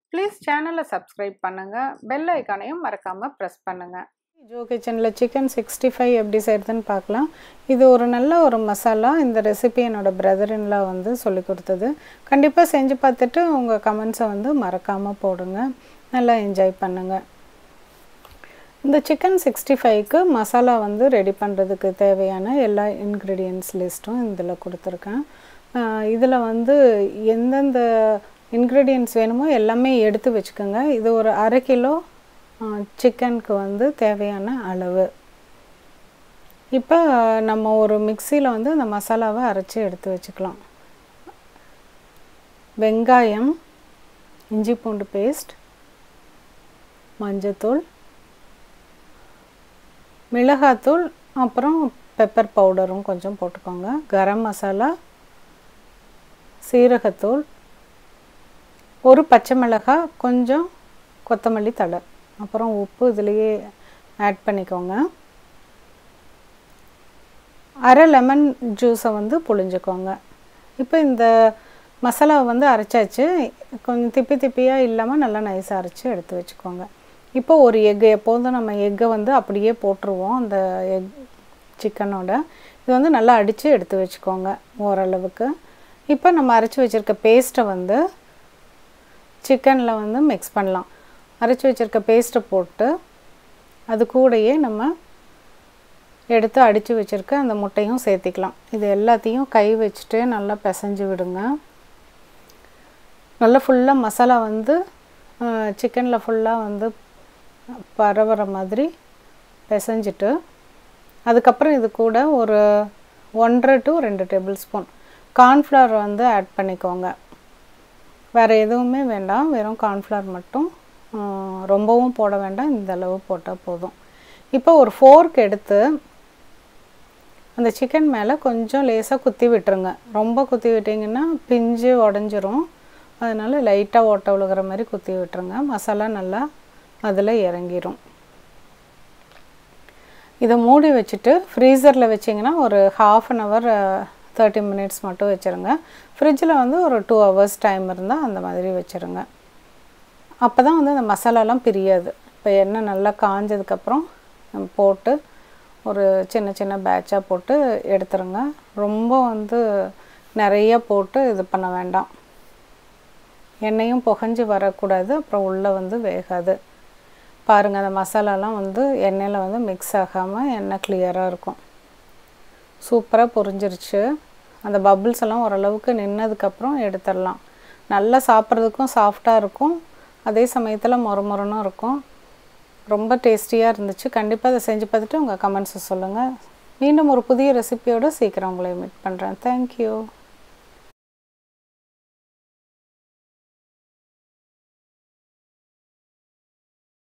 please சேனலை subscribe பண்ணுங்கள் bell ஐக்கானையும் மறக்காமல் ப்ரெஸ் பண்ணுங்கள் ஜோ கிச்சனில் சிக்கன் சிக்ஸ்டி ஃபைவ் எப்படி செய்கிறதுன்னு பார்க்கலாம் இது ஒரு நல்ல ஒரு மசாலா இந்த ரெசிபி என்னோடய பிரதரின்லாம் வந்து சொல்லி கொடுத்தது கண்டிப்பாக செஞ்சு பார்த்துட்டு உங்கள் கமெண்ட்ஸை வந்து மறக்காமல் போடுங்க நல்லா என்ஜாய் பண்ணுங்கள் இந்த சிக்கன் சிக்ஸ்டி ஃபைவ்க்கு மசாலா வந்து ரெடி பண்ணுறதுக்கு தேவையான எல்லா இன்க்ரீடியன்ட்ஸ் லிஸ்ட்டும் இதில் கொடுத்துருக்கேன் இதில் வந்து எந்தெந்த இன்க்ரீடியன்ட்ஸ் வேணுமோ எல்லாமே எடுத்து வச்சுக்கோங்க இது ஒரு அரை கிலோ சிக்கனுக்கு வந்து தேவையான அளவு இப்போ நம்ம ஒரு மிக்சியில் வந்து அந்த மசாலாவை அரைச்சி எடுத்து வச்சுக்கலாம் வெங்காயம் இஞ்சி பூண்டு பேஸ்ட் மஞ்சத்தூள் மிளகாத்தூள் அப்புறம் பெப்பர் பவுடரும் கொஞ்சம் போட்டுக்கோங்க கரம் மசாலா சீரகத்தூள் ஒரு பச்சை மிளகாய் கொஞ்சம் கொத்தமல்லி தழை அப்புறம் உப்பு இதுலேயே ஆட் பண்ணிக்கோங்க அரை லெமன் ஜூஸை வந்து புழிஞ்சுக்கோங்க இப்போ இந்த மசாலாவை வந்து அரைச்சாச்சு கொஞ்சம் திப்பி திப்பியாக இல்லாமல் நல்லா நைஸாக அரைச்சி எடுத்து வச்சுக்கோங்க இப்போ ஒரு எக்கு எப்போதும் நம்ம எக்கை வந்து அப்படியே போட்டுருவோம் அந்த எக் சிக்கனோட இது வந்து நல்லா அடித்து எடுத்து வச்சுக்கோங்க ஓரளவுக்கு இப்போ நம்ம அரைச்சி வச்சுருக்க பேஸ்ட்டை வந்து சிக்கனில் வந்து மிக்ஸ் பண்ணலாம் அரைச்சி வச்சுருக்க பேஸ்ட்டை போட்டு அது கூடயே நம்ம எடுத்து அடித்து வச்சுருக்க அந்த முட்டையும் சேர்த்திக்கலாம் இது எல்லாத்தையும் கை வச்சுட்டு நல்லா பிசைஞ்சு விடுங்க நல்லா ஃபுல்லாக மசாலா வந்து சிக்கனில் ஃபுல்லாக வந்து பரவுற மாதிரி பிசைஞ்சிட்டு அதுக்கப்புறம் இது கூட ஒரு ஒன்றரை டு ரெண்டு டேபிள் ஸ்பூன் கார்ன்ஃப்ளவர் வந்து ஆட் பண்ணிக்கோங்க வேறு எதுவுமே வேண்டாம் வெறும் கார்ன்ஃப்ளவர் மட்டும் ரொம்பவும் போட வேண்டாம் இந்த அளவு போட்டால் போதும் இப்போ ஒரு ஃபோர்க் எடுத்து அந்த சிக்கன் மேலே கொஞ்சம் லேசாக குத்தி விட்டுருங்க ரொம்ப குத்தி விட்டிங்கன்னா பிஞ்சு உடஞ்சிரும் அதனால் லைட்டாக ஓட்ட விழுகிற மாதிரி குத்தி விட்டுருங்க மசாலா நல்லா அதில் இறங்கிரும் இதை மூடி வச்சுட்டு ஃப்ரீசரில் வச்சிங்கன்னா ஒரு half an hour thirty minutes மட்டும் வச்சுருங்க ஃப்ரிட்ஜில் வந்து ஒரு டூ ஹவர்ஸ் டைம் இருந்தால் அந்த மாதிரி வச்சுருங்க அப்போ தான் வந்து அந்த மசாலாலாம் பிரியாது இப்போ எண்ணெய் நல்லா காஞ்சதுக்கப்புறம் போட்டு ஒரு சின்ன சின்ன பேட்சாக போட்டு எடுத்துருங்க ரொம்ப வந்து நிறைய போட்டு இது பண்ண வேண்டாம் எண்ணெயும் புகஞ்சு வரக்கூடாது அப்புறம் உள்ளே வந்து வேகாது பாருங்கள் அந்த மசாலாலாம் வந்து எண்ணெயில் வந்து மிக்ஸ் ஆகாமல் எண்ணெய் கிளியராக இருக்கும் சூப்பராக பொரிஞ்சிருச்சு அந்த பபுள்ஸ் எல்லாம் ஓரளவுக்கு நின்னதுக்கப்புறம் எடுத்துடலாம் நல்லா சாப்பிட்றதுக்கும் சாஃப்டாக இருக்கும் அதே சமயத்தில் மொறுமொறுனும் இருக்கும் ரொம்ப டேஸ்டியாக இருந்துச்சு கண்டிப்பாக அதை செஞ்சு பார்த்துட்டு உங்கள் கமெண்ட்ஸை சொல்லுங்கள் மீண்டும் ஒரு புதிய ரெசிபியோடு சீக்கிரம் உங்களை மீட் பண்ணுறேன் தேங்க்யூ